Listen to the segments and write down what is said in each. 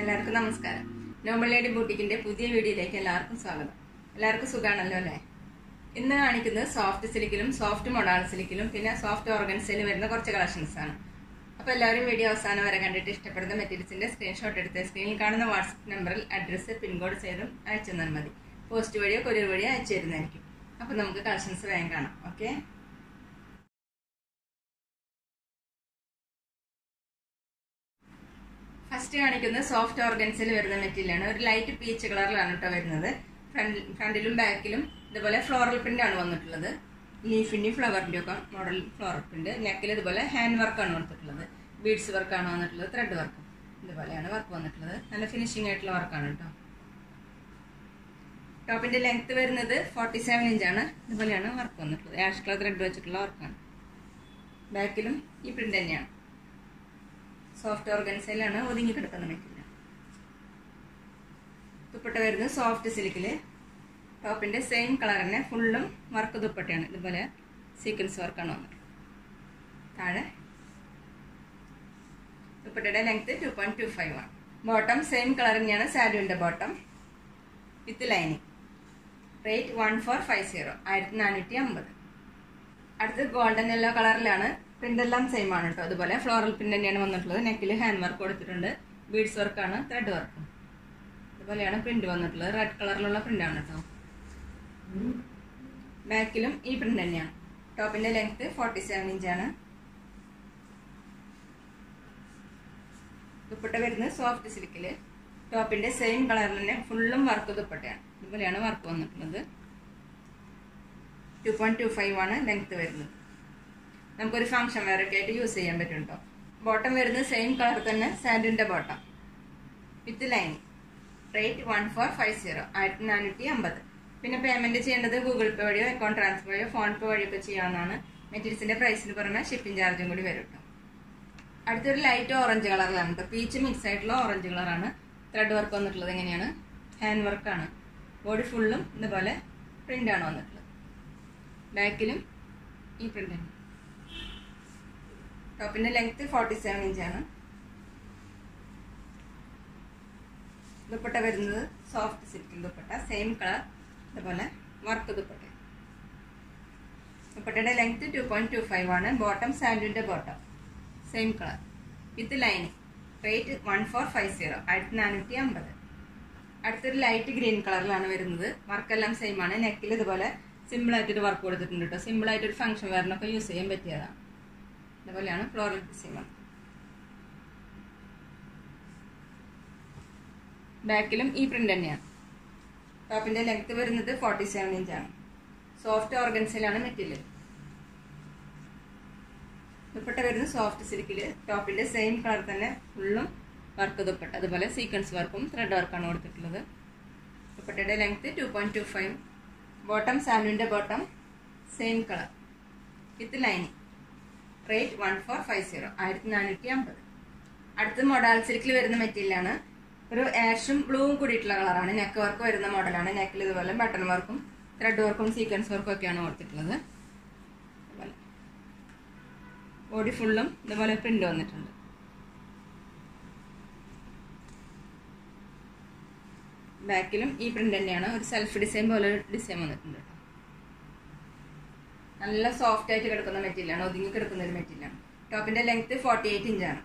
എല്ലാവർക്കും നമസ്കാരം Nobel lady ബൂട്ടിക്കിന്റെ പുതിയ വീഡിയോയിലേക്ക് എല്ലാവർക്കും സ്വാഗതം എല്ലാവർക്കും സുഖാണല്ലോ അല്ലേ ഇന്ന് കാണിക്കുന്നത് സോഫ്റ്റ് സിലിക്കിലും സോഫ്റ്റ് മൊഡാൾ സിലിക്കിലും പിന്നെ സോഫ്റ്റ് ഓർഗൻസിലും വരുന്ന കുറച്ച് കളക്ഷൻസ് ആണ് അപ്പൊ എല്ലാവരും വീഡിയോ അവസാനം വരെ കണ്ടിട്ട് ഇഷ്ടപ്പെടുന്ന മെറ്റീരിയൽസിന്റെ സ്ക്രീൻഷോട്ട് എടുത്ത് സ്ക്രീനിൽ കാണുന്ന വാട്സ്ആപ്പ് നമ്പറിൽ അഡ്രസ്സ് പിൻകോഡ് ചെയ്തും അയച്ചു തന്നാൽ മതി പോസ്റ്റ് വഴിയോ കൊറിയർ വഴിയോ അയച്ചു തരുന്നതായിരിക്കും അപ്പൊ നമുക്ക് കളക്ഷൻസ് വേഗം കാണാം ഓക്കെ ഫസ്റ്റ് കാണിക്കുന്നത് സോഫ്റ്റ് ഓർഗൻസിൽ വരുന്ന മെറ്റീരിയലാണ് ഒരു ലൈറ്റ് പീച്ച് കളറിലാണ് കേട്ടോ വരുന്നത് ഫ്രണ്ടിലും ബാക്കിലും ഇതുപോലെ ഫ്ലോറൽ പ്രിന്റ് ആണ് വന്നിട്ടുള്ളത് ലീഫിന്റെ ഫ്ലവറിന്റെ ഒക്കെ മോഡൽ ഫ്ലോറൽ പ്രിന്റ് നെക്കിൽ ഇതുപോലെ ഹാൻഡ് വർക്കാണ് കൊടുത്തിട്ടുള്ളത് ബീഡ്സ് വർക്കാണ് വന്നിട്ടുള്ളത് ത്രെഡ് വർക്ക് ഇതുപോലെയാണ് വർക്ക് വന്നിട്ടുള്ളത് നല്ല ഫിനിഷിംഗ് ആയിട്ടുള്ള വർക്കാണ് കേട്ടോ ടോപ്പിന്റെ ലെങ്ത് വരുന്നത് ഫോർട്ടി സെവൻ ഇഞ്ചാണ് ഇതുപോലെയാണ് വർക്ക് വന്നിട്ടുള്ളത് ആഷ് കളർ ത്രെഡ് വെച്ചിട്ടുള്ള വർക്കാണ് ബാക്കിലും ഈ പ്രിന്റ് തന്നെയാണ് സോഫ്റ്റ് ഓർഗൻസയിലാണ് ഒതുങ്ങി കിടക്കുന്ന മെറ്റീരിയൽ ദുപ്പട്ട വരുന്നത് സോഫ്റ്റ് സിൽക്കില് ടോപ്പിന്റെ സെയിം കളർ തന്നെ ഫുള്ളും വർക്ക് ദുപ്പട്ടയാണ് ഇതുപോലെ സീക്വൻസ് വർക്കാണ് വന്നത് താഴെ ദുപ്പട്ടയുടെ length two point two five ആണ് ബോട്ടം സെയിം കളർ തന്നെയാണ് സാരിയുടെ bottom with lining rate one four five zero ആയിരത്തി നാനൂറ്റി അമ്പത് അടുത്ത് ഗോൾഡൻ യെല്ലോ കളറിലാണ് പ്രിന്റ് എല്ലാം സെയിം ആണ് കേട്ടോ അതുപോലെ ഫ്ലോറൽ പ്രിന്റ് തന്നെയാണ് വന്നിട്ടുള്ളത് നെക്കിൽ ഹാൻഡ് വർക്ക് കൊടുത്തിട്ടുണ്ട് ബീഡ്സ് വർക്കാണ് ത്രെഡ് വർക്ക് അതുപോലെയാണ് പ്രിന്റ് വന്നിട്ടുള്ളത് റെഡ് കളറിലുള്ള പ്രിന്റ് ആണ് കേട്ടോ ബാക്കിലും ഈ പ്രിന്റ് തന്നെയാണ് ടോപ്പിന്റെ ലെങ്ത് ഫോർട്ടി സെവൻ ഇഞ്ചാണ് ദുപ്പട്ട വരുന്നത് സോഫ്റ്റ് സിൽക്കില് ടോപ്പിന്റെ സെയിം കളറിൽ തന്നെ ഫുള്ളും വർക്ക് ദുപ്പട്ടയാണ് ഇതുപോലെയാണ് വർക്ക് വന്നിട്ടുള്ളത് ടു പോയിന്റ് ടു ഫൈവ് ആണ് ലെങ്ത് വരുന്നത് നമുക്കൊരു ഫംഗ്ഷൻ വെയറൊക്കെ ആയിട്ട് യൂസ് ചെയ്യാൻ പറ്റും കേട്ടോ ബോട്ടം വരുന്നത് സെയിം കളർ തന്നെ സാൻഡിന്റെ bottom with lining rate one four five zero ആയിരത്തി നാനൂറ്റി അമ്പത് പിന്നെ പേയ്മെന്റ് ചെയ്യേണ്ടത് ഗൂഗിൾ പേ വഴിയോ അക്കൗണ്ട് ട്രാൻസ്ഫർ വഴിയോ ഫോൺ പേ വഴിയോ ഒക്കെ ചെയ്യാവുന്നതാണ് മെറ്റീരിയൽസിന്റെ പ്രൈസിന് പുറമെ ഷിപ്പിംഗ് ചാർജും കൂടി വരും കേട്ടോ അടുത്തൊരു ലൈറ്റ് ഓറഞ്ച് കളറിലാണ് കേട്ടോ പീച്ച് മിക്സ് ആയിട്ടുള്ള ഓറഞ്ച് കളറാണ് ത്രെഡ് വർക്ക് വന്നിട്ടുള്ളത് എങ്ങനെയാണ് ഹാൻഡ് വർക്കാണ് ബോഡി ഫുള്ളും ഇതുപോലെ പ്രിന്റ് ആണ് വന്നിട്ടുള്ളത് ബാക്കിലും ഈ പ്രിന്റ് ആണ് ടോപ്പിന്റെ ലെങ്ത് ഫോർട്ടി സെവൻ ഇഞ്ചാണ് ദുപ്പട്ട വരുന്നത് സോഫ്റ്റ് സിൽക്കിൽ ദുപ്പട്ട സെയിം കളർ ഇതുപോലെ വർക്ക് ദുപ്പട്ട ദുപ്പട്ടയുടെ length two point two five ആണ് ബോട്ടം സാൻഡിന്റെ bottom same colour with lining rate one four five zero ആയിരത്തി നാനൂറ്റി അമ്പത് അടുത്തൊരു ലൈറ്റ് ഗ്രീൻ കളറിലാണ് വരുന്നത് വർക്കെല്ലാം സെയിം ആണ് നെക്കിൽ ഇതുപോലെ സിമ്പിൾ ആയിട്ടൊരു വർക്ക് കൊടുത്തിട്ടുണ്ട് കേട്ടോ സിമ്പിൾ ആയിട്ട് ഒരു ഫംഗ്ഷൻ വേറിനൊക്കെ യൂസ് ചെയ്യാൻ പറ്റിയതാണ് ഇതുപോലെയാണ് ഫ്ലോറൽ ഡിസൈൻ ബാക്കിലും ഈ പ്രിന്റ് തന്നെയാണ് ടോപ്പിന്റെ ലെങ്ത് വരുന്നത് ഫോർട്ടി സെവൻ ഇഞ്ചാണ് സോഫ്റ്റ് ഓർഗൻസിലാണ് മെറ്റീരിയൽ ദുപ്പട്ട വരുന്നത് സോഫ്റ്റ് സിൽക്കില് ടോപ്പിന്റെ സെയിം കളർ തന്നെ ഫുള്ളും വർക്ക് ദുപ്പട്ട അതുപോലെ സീക്വൻസ് വർക്കും ത്രെഡ് വർക്കാണ് കൊടുത്തിട്ടുള്ളത് ദുപ്പട്ടയുടെ length two point two five bottom സാൻഡുവിന്റെ bottom same colour with lining rate one four five zero ആയിരത്തി നാനൂറ്റി അമ്പത് അടുത്ത് മൊഡാൽ സിൽക്കിൽ വരുന്ന മെറ്റീരിയലാണ് ഒരു ആഷും ബ്ലൂവും കൂടിയിട്ടുള്ള കളറാണ് നെക്ക് വർക്ക് വരുന്ന മോഡലാണ് നെക്കിൽ ഇതുപോലെ ബട്ടൺ വർക്കും ത്രെഡ് വർക്കും സീക്വൻസ് വർക്കും ഒക്കെയാണ് കൊടുത്തിട്ടുള്ളത് ബോഡി ഫുള്ളും ഇതുപോലെ പ്രിന്റ് വന്നിട്ടുണ്ട് ബാക്കിലും ഈ പ്രിന്റ് തന്നെയാണ് ഒരു സെൽഫ് ഡിസൈൻ പോലെ ഡിസൈൻ വന്നിട്ടുണ്ട് കേട്ടോ നല്ല സോഫ്റ്റ് ആയിട്ട് കിടക്കുന്ന മെറ്റീരിയലാണ് ഒതുങ്ങി കിടക്കുന്ന ഒരു മെറ്റീരിയലാണ് ടോപ്പിന്റെ ലെങ്ത് ഫോർട്ടി എയ്റ്റ് ഇഞ്ചാണ്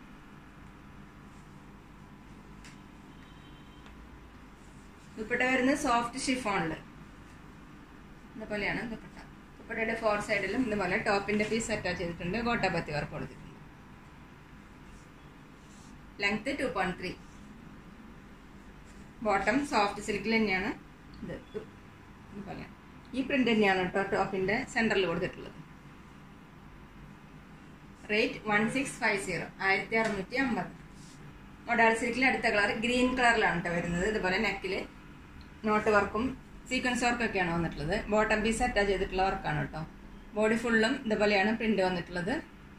ദുപ്പട്ട വരുന്നത് സോഫ്റ്റ് ഷിഫോണില് ഇതുപോലെയാണ് ദുപ്പട്ട ദുപ്പട്ടയുടെ ഫോർ സൈഡിലും ഇതുപോലെ ടോപ്പിന്റെ പീസ് അറ്റാച്ച് ചെയ്തിട്ടുണ്ട് ഗോട്ടാപത്തി വർക്ക് കൊടുത്തിട്ടുണ്ട് length two point three bottom soft സിൽക്കിൽ തന്നെയാണ് ഇത് ഇതുപോലെയാണ് ഈ പ്രിന്റ് തന്നെയാണ് കേട്ടോ ടോപ്പിന്റെ സെന്ററിൽ കൊടുത്തിട്ടുള്ളത് rate one six five zero ആയിരത്തി അറുന്നൂറ്റി അമ്പത് മൊഡാൾ സിൽക്കിൽ അടുത്ത കളർ ഗ്രീൻ കളറിലാണ് കേട്ടോ വരുന്നത് ഇതുപോലെ നെക്കിൽ നോട്ട് വർക്കും സീക്വൻസ് വർക്കും ഒക്കെയാണ് വന്നിട്ടുള്ളത് ബോട്ടം പീസ് അറ്റാച്ച് ചെയ്തിട്ടുള്ള വർക്കാണ് കേട്ടോ ബോഡി ഫുള്ളും ഇതുപോലെയാണ് പ്രിന്റ് വന്നിട്ടുള്ളത്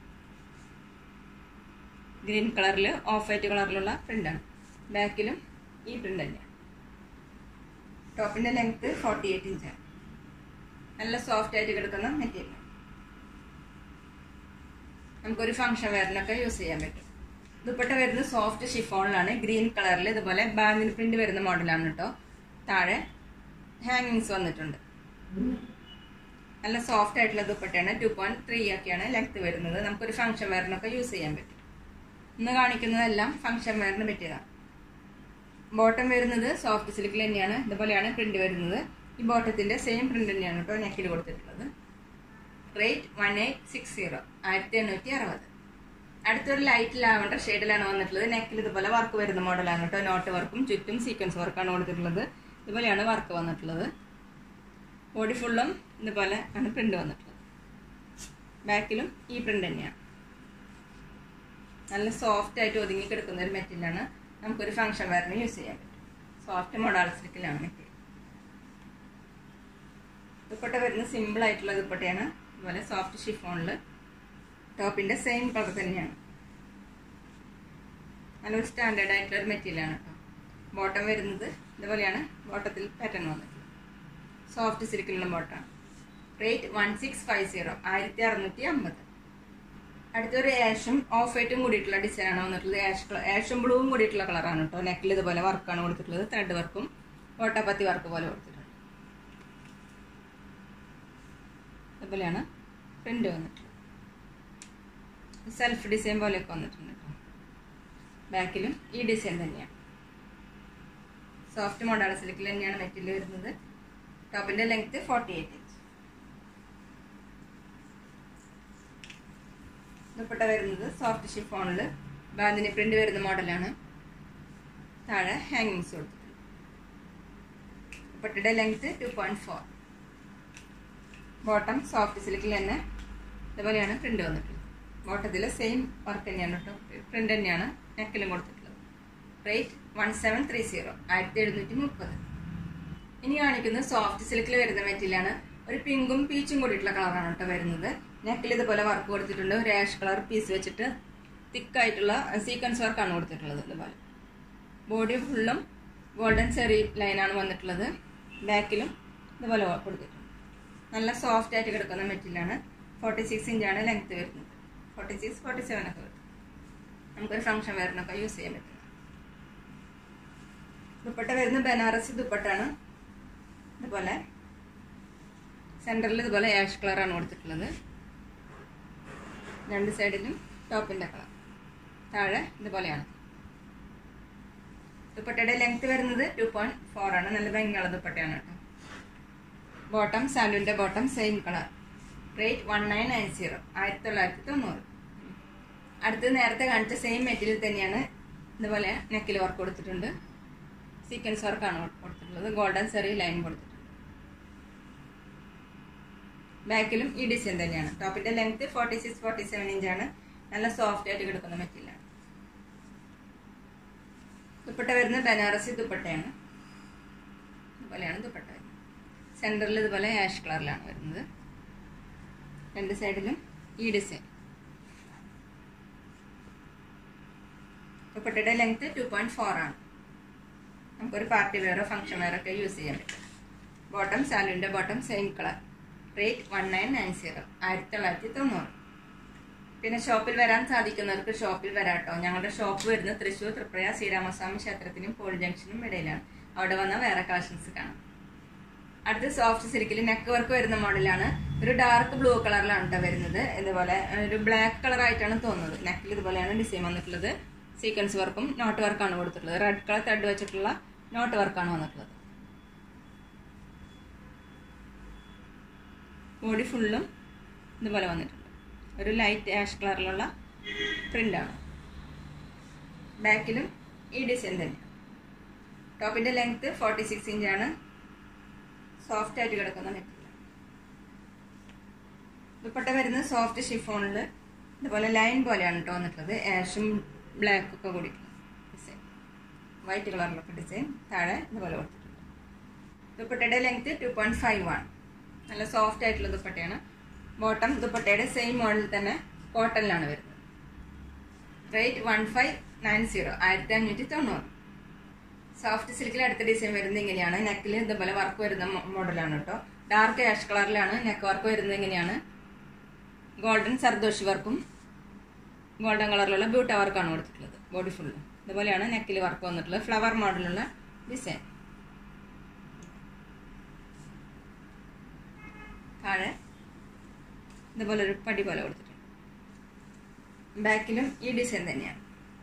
ഗ്രീൻ കളറിൽ ഓഫ് വൈറ്റ് കളറിലുള്ള പ്രിന്റാണ് ബാക്കിലും ഈ പ്രിന്റ് തന്നെയാണ് ടോപ്പിന്റെ ലെങ്ത് ഫോർട്ടി എയ്റ്റ് ഇഞ്ചാണ് നല്ല സോഫ്റ്റ് ആയിട്ട് കിടക്കുന്ന മെറ്റീരിയൽ നമുക്കൊരു ഫംഗ്ഷൻ വെയറിനൊക്കെ യൂസ് ചെയ്യാൻ പറ്റും ദുപ്പട്ട വരുന്നത് സോഫ്റ്റ് ഷിഫോണിലാണ് ഗ്രീൻ കളറിൽ ഇതുപോലെ ബാങ്കിൽ പ്രിന്റ് വരുന്ന മോഡലാണ് കേട്ടോ താഴെ ഹാങ്ങിങ്സ് വന്നിട്ടുണ്ട് നല്ല സോഫ്റ്റ് ആയിട്ടുള്ള ദുപ്പട്ടയാണ് ടു പോയിന്റ് ത്രീ ഒക്കെയാണ് ലെങ്ത് വരുന്നത് നമുക്കൊരു ഫംഗ്ഷൻ വെയറിനൊക്കെ യൂസ് ചെയ്യാൻ പറ്റും ഇന്ന് കാണിക്കുന്നതെല്ലാം ഫംഗ്ഷൻ വെയറിന് പറ്റിയതാണ് ബോട്ടം വരുന്നത് സോഫ്റ്റ് സിൽക്കിൽ തന്നെയാണ് ഇതുപോലെയാണ് പ്രിന്റ് വരുന്നത് ഈ ബോട്ടത്തിന്റെ സെയിം പ്രിന്റ് തന്നെയാണ് കേട്ടോ നെക്കിൽ കൊടുത്തിട്ടുള്ളത് rate one eight six zero ആയിരത്തി എണ്ണൂറ്റി അറുപത് അടുത്തൊരു ലൈറ്റ് ലാവണ്ടർ ഷെയ്ഡിലാണ് വന്നിട്ടുള്ളത് നെക്കിൽ ഇതുപോലെ വർക്ക് വരുന്ന മോഡലാണ് കേട്ടോ നോട്ട് വർക്കും ചുറ്റും സീക്വൻസ് വർക്കാണ് കൊടുത്തിട്ടുള്ളത് ഇതുപോലെയാണ് വർക്ക് വന്നിട്ടുള്ളത് ബോഡി ഫുള്ളും ഇതുപോലെ ആണ് പ്രിന്റ് വന്നിട്ടുള്ളത് ബാക്കിലും ഈ പ്രിന്റ് തന്നെയാണ് നല്ല സോഫ്റ്റ് ആയിട്ട് ഒതുങ്ങി കിടക്കുന്ന ഒരു മെറ്റീരിയലാണ് നമുക്കൊരു ഫംഗ്ഷൻ വെയറിന് യൂസ് ചെയ്യാൻ പറ്റും സോഫ്റ്റ് മോഡൽ സിൽക്കിലാണ് മെറ്റീരിയൽ ദുപ്പട്ട വരുന്നത് സിമ്പിൾ ആയിട്ടുള്ള ദുപ്പട്ടയാണ് അതുപോലെ സോഫ്റ്റ് ഷിഫോണിൽ ടോപ്പിന്റെ സെയിം കളർ തന്നെയാണ് നല്ലൊരു സ്റ്റാൻഡേർഡ് ആയിട്ടുള്ള ഒരു മെറ്റീരിയലാണ് കേട്ടോ ബോട്ടം വരുന്നത് ഇതുപോലെയാണ് ബോട്ടത്തിൽ പാറ്റേൺ വന്നിട്ടുള്ളത് സോഫ്റ്റ് സിൽക്കിലുള്ള ബോട്ടാണ് rate one six five zero ആയിരത്തി അറുന്നൂറ്റി അമ്പത് അടുത്തൊരു ആഷും ഓഫ് വൈറ്റും കൂടിയിട്ടുള്ള ഡിസൈനാണ് വന്നിട്ടുള്ളത് ആഷ് കളർ ആഷും ബ്ലൂവും കൂടിയിട്ടുള്ള കളറാണ് കേട്ടോ നെക്കിൽ ഇതുപോലെ വർക്കാണ് കൊടുത്തിട്ടുള്ളത് ത്രെഡ് വർക്കും ഓട്ടപ്പത്തി വർക്ക് പോലെ കൊടുത്തിട്ടുണ്ട് ഇതുപോലെയാണ് പ്രിന്റ് വന്നിട്ടുള്ളത് സെൽഫ് ഡിസൈൻ പോലെയൊക്കെ വന്നിട്ടുണ്ട് കേട്ടോ ബാക്കിലും ഈ ഡിസൈൻ തന്നെയാണ് സോഫ്റ്റ് മോഡൽ സിൽക്കിൽ തന്നെയാണ് മെറ്റീരിയൽ വരുന്നത് ടോപ്പിന്റെ length forty eight inch dupatta വരുന്നത് സോഫ്റ്റ് ഷിഫോണിൽ ബാന്തിന് പ്രിന്റ് വരുന്ന മോഡലാണ് താഴെ ഹാങ്ങിങ്സ് കൊടുത്തിട്ടുണ്ട് ദുപ്പട്ടയുടെ length two point four bottom soft സിൽക്കിൽ തന്നെ ഇതുപോലെയാണ് പ്രിന്റ് വന്നിട്ടുള്ളത് ബോട്ടത്തിൽ സെയിം വർക്ക് തന്നെയാണ് കേട്ടോ പ്രിന്റ് തന്നെയാണ് നെക്കിലും കൊടുത്തിട്ടുള്ളത് rate one seven three zero ആയിരത്തി എഴുന്നൂറ്റി മുപ്പത് ഇനി കാണിക്കുന്നത് സോഫ്റ്റ് സിൽക്കിൽ വരുന്ന മെറ്റീരിയലാണ് ഒരു പിങ്കും പീച്ചും കൂടിയിട്ടുള്ള കളറാണ് കേട്ടോ വരുന്നത് നെക്കിൽ ഇതുപോലെ വർക്ക് കൊടുത്തിട്ടുണ്ട് ഒരു ആഷ് കളർ പീസ് വെച്ചിട്ട് തിക്കായിട്ടുള്ള സീക്വൻസ് വർക്കാണ് കൊടുത്തിട്ടുള്ളത് ഇതുപോലെ ബോഡി ഫുള്ളും ഗോൾഡൻ ചെറി ലൈനാണ് വന്നിട്ടുള്ളത് ബാക്കിലും ഇതുപോലെ കൊടുത്തിട്ടുണ്ട് നല്ല സോഫ്റ്റ് ആയിട്ട് കിടക്കുന്ന മെറ്റീരിയലാണ് ഫോർട്ടി സിക്സ് ഇഞ്ചാണ് ലെങ്ത് വരുന്നത് ഫോർട്ടി സിക്സ് ഫോർട്ടി സെവൻ ഒക്കെ വരും നമുക്കൊരു ഫംഗ്ഷൻ വെയറിനൊക്കെ യൂസ് ചെയ്യാൻ പറ്റും ദുപ്പട്ട വരുന്ന ബനാറസി ദുപ്പട്ടാണ് ഇതുപോലെ സെൻറ്ററിൽ ഇതുപോലെ ആഷ് കളറാണ് കൊടുത്തിട്ടുള്ളത് രണ്ട് സൈഡിലും ടോപ്പിൻ്റെ കളർ താഴെ ഇതുപോലെയാണ് ദുപ്പട്ടയുടെ ലെങ്ത് വരുന്നത് ടു പോയിന്റ് ഫോർ ആണ് നല്ല ഭംഗിയുള്ള ദുപ്പട്ടയാണ് കേട്ടോ ബോട്ടം സാൻഡുവിൻ്റെ bottom same colour rate one nine nine zero ആയിരത്തി തൊള്ളായിരത്തി തൊണ്ണൂറ് അടുത്ത് നേരത്തെ കാണിച്ച സെയിം മെറ്റീരിയൽ തന്നെയാണ് ഇതുപോലെ നെക്കിൽ വർക്ക് കൊടുത്തിട്ടുണ്ട് സീക്വൻസ് വർക്കാണ് കൊടുത്തിട്ടുള്ളത് ഗോൾഡൻ സെറി ലൈൻ കൊടുത്തിട്ടുണ്ട് ബാക്കിലും ഈ ഡിസൈൻ തന്നെയാണ് ടോപ്പിന്റെ length forty six forty seven ഇഞ്ചാണ് നല്ല സോഫ്റ്റ് ആയിട്ട് കിടക്കുന്ന മെറ്റീരിയലാണ് ദുപ്പട്ട വരുന്നത് ബനാറസി ദുപ്പട്ടയാണ് ഇതുപോലെയാണ് ദുപ്പട്ട വരുന്നത് സെൻറ്ററിൽ ഇതുപോലെ ആഷ് കളറിലാണ് വരുന്നത് രണ്ട് സൈഡിലും ഈ ഡിസൈൻ ദുപ്പട്ടയുടെ ലെങ്ത് ടു പോയിന്റ് ഫോർ ആണ് നമുക്കൊരു പാർട്ടി വെയറോ ഫംഗ്ഷൻ വെയറോ ഒക്കെ യൂസ് ചെയ്യാൻ പറ്റും ബോട്ടം സാലുവിൻ്റെ bottom same colour rate one nine nine zero ആയിരത്തി തൊള്ളായിരത്തി തൊണ്ണൂറ് പിന്നെ ഷോപ്പിൽ വരാൻ സാധിക്കുന്നവർക്ക് ഷോപ്പിൽ വരാട്ടോ ഞങ്ങളുടെ ഷോപ്പ് വരുന്നത് തൃശ്ശൂർ തൃപ്രയ ശ്രീരാമസ്വാമി ക്ഷേത്രത്തിനും പോൾ ജംഗ്ഷനും ഇടയിലാണ് അവിടെ വന്നാൽ വേറെ കളക്ഷൻസ് കാണാം അടുത്ത് സോഫ്റ്റ് സിൽക്കിൽ നെക്ക് വർക്ക് വരുന്ന മോഡലാണ് ഒരു ഡാർക്ക് ബ്ലൂ കളറിലാണ് കേട്ടോ വരുന്നത് ഇതുപോലെ ഒരു ബ്ലാക്ക് കളർ ആയിട്ടാണ് തോന്നുന്നത് നെക്കിൽ ഇതുപോലെയാണ് ഡിസൈൻ വന്നിട്ടുള്ളത് സീക്വൻസ് വർക്കും നോട്ട് വർക്കാണ് കൊടുത്തിട്ടുള്ളത് റെഡ് കളർ തഡ് വെച്ചിട്ടുള്ള നോട്ട് വർക്കാണ് വന്നിട്ടുള്ളത് ബോഡി ഫുള്ളും ഇതുപോലെ വന്നിട്ടുണ്ട് ഒരു ലൈറ്റ് ആഷ് കളറിലുള്ള പ്രിൻ്റാണ് ബാക്കിലും ഈ ഡിസൈൻ തന്നെ ടോപ്പിൻ്റെ ലെങ്ത്ത് ഫോർട്ടി സിക്സ് ഇഞ്ചാണ് സോഫ്റ്റ് ആയിട്ട് കിടക്കുന്ന മെറ്റീരിയൽ ദുപ്പട്ട വരുന്നത് സോഫ്റ്റ് ഷിഫോണിൽ ഇതുപോലെ ലൈൻ പോലെയാണ് കേട്ടോ വന്നിട്ടുള്ളത് ആഷും ബ്ലാക്ക് ഒക്കെ കൂടിയിട്ടുള്ള ഡിസൈൻ വൈറ്റ് കളറിലൊക്കെ ഡിസൈൻ താഴെ ഇതുപോലെ കൊടുത്തിട്ടുണ്ട് ദുപ്പട്ടയുടെ ലെങ്ത് ടു പോയിന്റ് ഫൈവ് ആണ് നല്ല സോഫ്റ്റ് ആയിട്ടുള്ള ദുപ്പട്ടയാണ് ബോട്ടം ദുപ്പട്ടയുടെ സെയിം മോഡൽ തന്നെ കോട്ടണിലാണ് വരുന്നത് rate one five nine zero ആയിരത്തി അഞ്ഞൂറ്റി തൊണ്ണൂറ് സോഫ്റ്റ് സിൽക്കിൽ അടുത്ത ഡിസൈൻ വരുന്നത് ഇങ്ങനെയാണ് നെക്കിൽ ഇതുപോലെ വർക്ക് വരുന്ന മോഡലാണ് കേട്ടോ ഡാർക്ക് ആഷ് കളറിലാണ് നെക്ക് വർക്ക് വരുന്നത് ഇങ്ങനെയാണ് ഗോൾഡൻ സർദോഷി വർക്കും ഗോൾഡൻ കളറിലുള്ള ബ്യൂട്ട വർക്കാണ് കൊടുത്തിട്ടുള്ളത് ബോഡി ഫുള്ള് ഇതുപോലെയാണ് നെക്കിൽ വർക്ക് വന്നിട്ടുള്ളത് ഫ്ലവർ മോഡലുള്ള ഡിസൈൻ താഴെ ഇതുപോലെ ഒരു പടി പോലെ കൊടുത്തിട്ടുണ്ട് ബാക്കിലും ഈ ഡിസൈൻ തന്നെയാണ്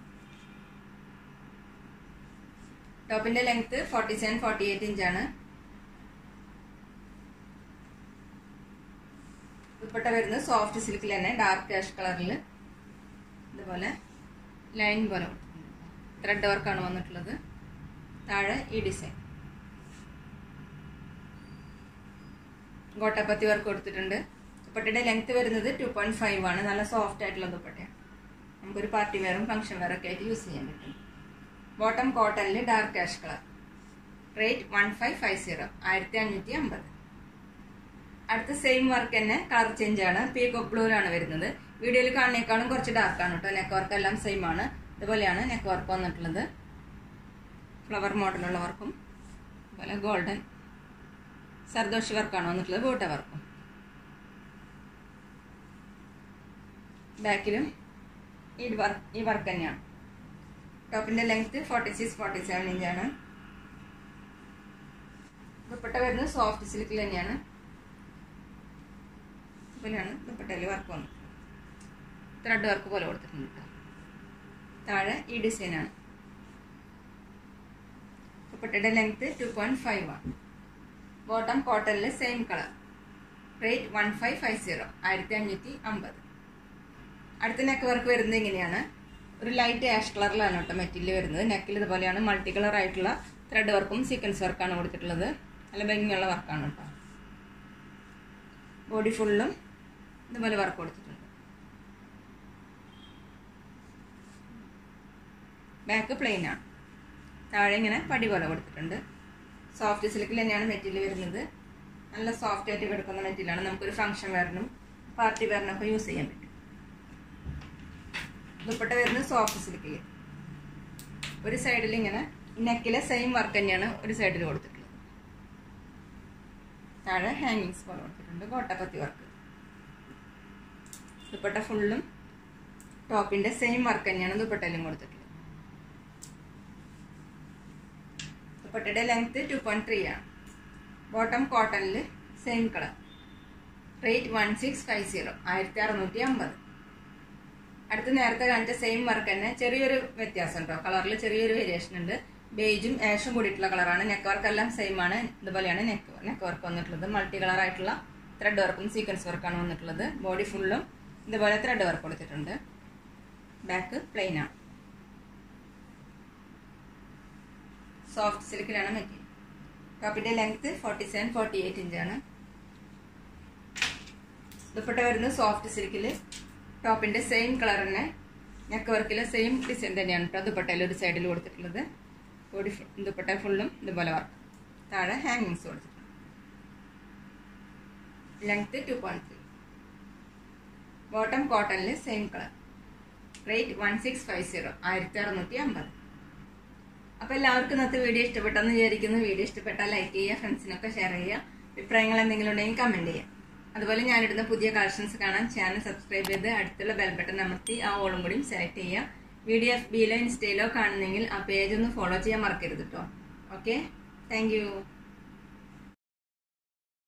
ടോപ്പിന്റെ length forty seven forty eight ഇഞ്ചാണ് ദുപ്പട്ട വരുന്നത് സോഫ്റ്റ് സിൽക്കിൽ തന്നെ ഡാർക്ക് കാഷ് കളറിൽ ഇതുപോലെ ലൈൻ പോലെ ത്രെഡ് വർക്കാണ് വന്നിട്ടുള്ളത് താഴെ ഈ ഡിസൈൻ ഗോട്ടപ്പത്തി വർക്ക് കൊടുത്തിട്ടുണ്ട് ദുപ്പട്ടയുടെ ലെങ്ത് വരുന്നത് ടു പോയിന്റ് ഫൈവ് ആണ് നല്ല സോഫ്റ്റ് ആയിട്ടുള്ള ദുപ്പട്ടയാണ് നമുക്കൊരു പാർട്ടി വെയറും ഫംഗ്ഷൻ വെയറൊക്കെ ആയിട്ട് യൂസ് ചെയ്യാൻ പറ്റും ബോട്ടം കോട്ടണിൽ dark ash colour rate one five five zero ആയിരത്തി അഞ്ഞൂറ്റി അമ്പത് അടുത്ത സെയിം വർക്ക് തന്നെ കളർ ചേഞ്ച് ആണ് പീകോക്ക് ബ്ലൂവിലാണ് വരുന്നത് വീഡിയോയിൽ കാണുന്നേക്കാളും കുറച്ച് ഡാർക്ക് ആണ് കേട്ടോ നെക്ക് വർക്ക് എല്ലാം സെയിം ആണ് ഇതുപോലെയാണ് നെക്ക് വർക്ക് വന്നിട്ടുള്ളത് ഫ്ലവർ മോഡലുള്ള വർക്കും അതുപോലെ ഗോൾഡൻ സർദോഷി വർക്കാണ് വന്നിട്ടുള്ളത് ബോട്ട വർക്കും ബാക്കിലും ഈ വർക്ക് ഈ വർക്ക് തന്നെയാണ് ടോപ്പിന്റെ length forty six forty seven ഇഞ്ചാണ് ദുപ്പട്ട വരുന്നത് സോഫ്റ്റ് സിൽക്കിൽ തന്നെയാണ് ഇതുപോലെയാണ് ദുപ്പട്ടയിൽ വർക്ക് വന്നത് ത്രെഡ് വർക്ക് പോലെ കൊടുത്തിട്ടുണ്ട് കേട്ടോ താഴെ ഈ ഡിസൈനാണ് ദുപ്പട്ടയുടെ ലെങ്ത് ടു പോയിന്റ് ഫൈവ് ആണ് ബോട്ടം കോട്ടണിൽ same colour rate one five five zero ആയിരത്തി അഞ്ഞൂറ്റി അമ്പത് അടുത്ത നെക്ക് വർക്ക് വരുന്നത് ഇങ്ങനെയാണ് ഒരു ലൈറ്റ് ആഷ് കളറിലാണ് കേട്ടോ മെറ്റീരിയൽ വരുന്നത് നെക്കിൽ ഇതുപോലെയാണ് മൾട്ടി കളർ ആയിട്ടുള്ള ത്രെഡ് വർക്കും സീക്വൻസ് വർക്കാണ് കൊടുത്തിട്ടുള്ളത് നല്ല ഭംഗിയുള്ള വർക്കാണ് കേട്ടോ ബോഡി ഫുള്ളും ഇതുപോലെ വർക്ക് കൊടുത്തിട്ടുണ്ട് ബാക്ക് പ്ലെയിൻ ആണ് താഴെ ഇങ്ങനെ പടി പോലെ കൊടുത്തിട്ടുണ്ട് സോഫ്റ്റ് സിൽക്കിൽ തന്നെയാണ് മെറ്റീരിയൽ വരുന്നത് നല്ല സോഫ്റ്റ് ആയിട്ട് കിടക്കുന്ന മെറ്റീരിയലാണ് നമുക്കൊരു ഫംഗ്ഷൻ വെയറിനും പാർട്ടി വെയറിനൊക്കെ യൂസ് ചെയ്യാൻ പറ്റും ദുപ്പട്ട വരുന്നത് സോഫ്റ്റ് സിൽക്കിൽ ഒരു സൈഡിൽ ഇങ്ങനെ നെക്കിലെ സെയിം വർക്ക് തന്നെയാണ് ഒരു സൈഡിൽ കൊടുത്തിട്ടുള്ളത് താഴെ ഹാങ്ങിങ്സ് പോലെ കൊടുത്തിട്ടുണ്ട് കോട്ടപ്പത്തി വർക്ക് ദുപ്പട്ട ഫുള്ളും ടോപ്പിന്റെ സെയിം വർക്ക് തന്നെയാണ് ദുപ്പട്ടയിലും കൊടുത്തിട്ടുള്ളത് ദുപ്പട്ടയുടെ ലെങ്ത് ടു പോയിന്റ് ത്രീ ആണ് ബോട്ടം കോട്ടണിൽ same colour rate one six five zero ആയിരത്തി അറുന്നൂറ്റി അമ്പത് അടുത്ത് നേരത്തെ കാണിച്ച സെയിം വർക്ക് തന്നെ ചെറിയൊരു വ്യത്യാസം ഉണ്ടോ കളറിൽ ചെറിയൊരു വേരിയേഷൻ ഉണ്ട് ബേജും ആഷും കൂടിയിട്ടുള്ള കളറാണ് നെക്ക് വർക്ക് എല്ലാം സെയിം ആണ് ഇതുപോലെയാണ് നെക്ക് നെക്ക് വർക്ക് വന്നിട്ടുള്ളത് മൾട്ടി കളർ ആയിട്ടുള്ള ത്രെഡ് വർക്കും സീക്വൻസ് വർക്കാണ് വന്നിട്ടുള്ളത് ബോഡി ഫുള്ളും ഇതുപോലെ ത്രെഡ് വർക്ക് കൊടുത്തിട്ടുണ്ട് ബാക്ക് പ്ലെയിൻ ആണ് സോഫ്റ്റ് സിൽക്കിലാണ് മെറ്റീരിയൽ ടോപ്പിന്റെ length forty seven forty eight ഇഞ്ചാണ് ദുപ്പട്ട വരുന്നത് സോഫ്റ്റ് സിൽക്കിൽ ടോപ്പിന്റെ സെയിം കളർ തന്നെ നെക്ക് വർക്കിലെ സെയിം ഡിസൈൻ തന്നെയാണ് കേട്ടോ ദുപ്പട്ടയിൽ ഒരു സൈഡിൽ കൊടുത്തിട്ടുള്ളത് ബോഡി ദുപ്പട്ട ഫുള്ളും ഇതുപോലെ വർക്ക് താഴെ ഹാങ്ങിങ്സ് കൊടുത്തിട്ടുണ്ട് length two point three bottom കോട്ടണിൽ same colour rate one six five zero ആയിരത്തി അറുന്നൂറ്റി അമ്പത് അപ്പോൾ എല്ലാവർക്കും ഇന്നത്തെ വീഡിയോ ഇഷ്ടപ്പെട്ടെന്ന് വിചാരിക്കുന്നു വീഡിയോ ഇഷ്ടപ്പെട്ടാൽ ലൈക്ക് ചെയ്യുക ഫ്രണ്ട്സിനൊക്കെ ഷെയർ ചെയ്യുക അഭിപ്രായങ്ങൾ എന്തെങ്കിലും ഉണ്ടെങ്കിൽ കമന്റ് ചെയ്യുക അതുപോലെ ഞാനിടുന്ന പുതിയ കളക്ഷൻസ് കാണാൻ ചാനൽ സബ്സ്ക്രൈബ് ചെയ്ത് അടുത്തുള്ള ബെൽ ബട്ടൺ അമർത്തി ആ ഓളും കൂടിയും സെലക്ട് ചെയ്യുക വീഡിയോ എഫ് ബിയിലോ ഇൻസ്റ്റയിലോ കാണുന്നെങ്കിൽ ആ പേജ് ഒന്ന് ഫോളോ ചെയ്യാൻ മറക്കരുത് കേട്ടോ ഓക്കെ താങ്ക്